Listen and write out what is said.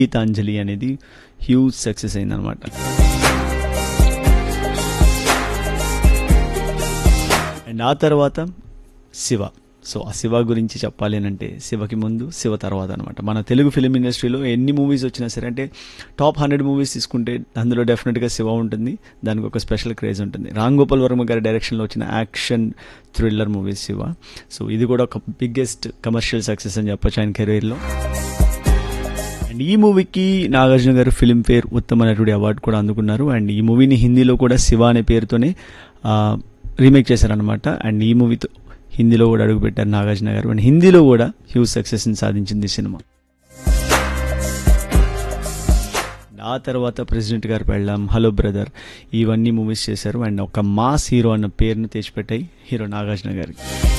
గీతాంజలి అనేది huge success అయిందనమాట and ఆ తర్వాత శివ సో ఆ శివ గురించి చెప్పాలి అని అంటే శివకి ముందు శివ తర్వాత అనమాట మన తెలుగు ఫిలిం ఇండస్ట్రీలో ఎన్ని మూవీస్ వచ్చినా సరే అంటే టాప్ హండ్రెడ్ మూవీస్ తీసుకుంటే అందులో డెఫినెట్గా శివ ఉంటుంది దానికి ఒక స్పెషల్ క్రేజ్ ఉంటుంది రామ్ గోపాల్ వర్మ గారి డైరెక్షన్లో వచ్చిన action thriller movies Shiva so ఇది కూడా ఒక బిగ్గెస్ట్ కమర్షియల్ సక్సెస్ అని చెప్పొచ్చు ఆయన కెరీర్లో అండ్ ఈ మూవీకి నాగార్జున గారు ఫిల్మ్ఫేర్ ఉత్తమ నటుడి అవార్డు కూడా అందుకున్నారు అండ్ ఈ మూవీని హిందీలో కూడా శివ అనే పేరుతోనే రీమేక్ చేశారనమాట అండ్ ఈ మూవీతో హిందీలో కూడా అడుగుపెట్టారు నాగార్జున గారు అండ్ హిందీలో కూడా హ్యూజ్ సక్సెస్ని సాధించింది ఈ సినిమా ఆ తర్వాత President Garu Pellam hello brother ఇవన్నీ మూవీస్ చేశారు అండ్ ఒక మాస్ హీరో అన్న పేరును తెచ్చిపెట్టాయి హీరో నాగార్జున గారికి